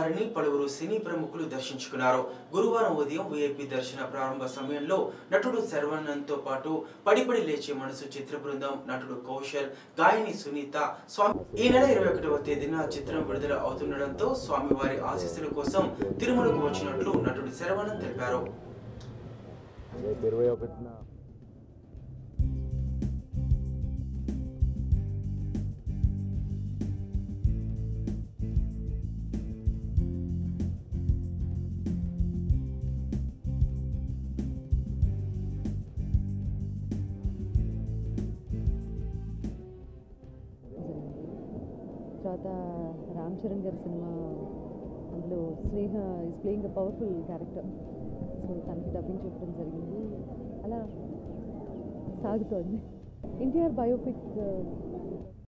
వారిని పలువురు సినీ ప్రముఖులు దర్శించుకున్నారు గురువారం ఉదయం వీఐపీ దర్శన ప్రారంభ సమయంలో నటుడు శర్వానంద్తో పాటు పడిపడి లేచే మనసు చిత్ర బృందం నటుడు కౌశల్ గాయని సునీత స్వామి ఈ నెల ఇరవై ఒకటవ తేదీన చిత్రం విడుదల అవుతుండటంతో స్వామివారి ఆశీస్సుల కోసం తిరుమలకు వచ్చినట్లు నటుడు శర్వానంద్ తెలిపారు రేపు ఇరవై ఒకటిన తర్వాత రామ్ చరణ్ గారి సినిమా అందులో Sneha is playing a powerful character so తనకి డబ్బింగ్ చెప్పడం జరిగింది అలా సాగుతోంది ఎన్టీఆర్ బయోపిక్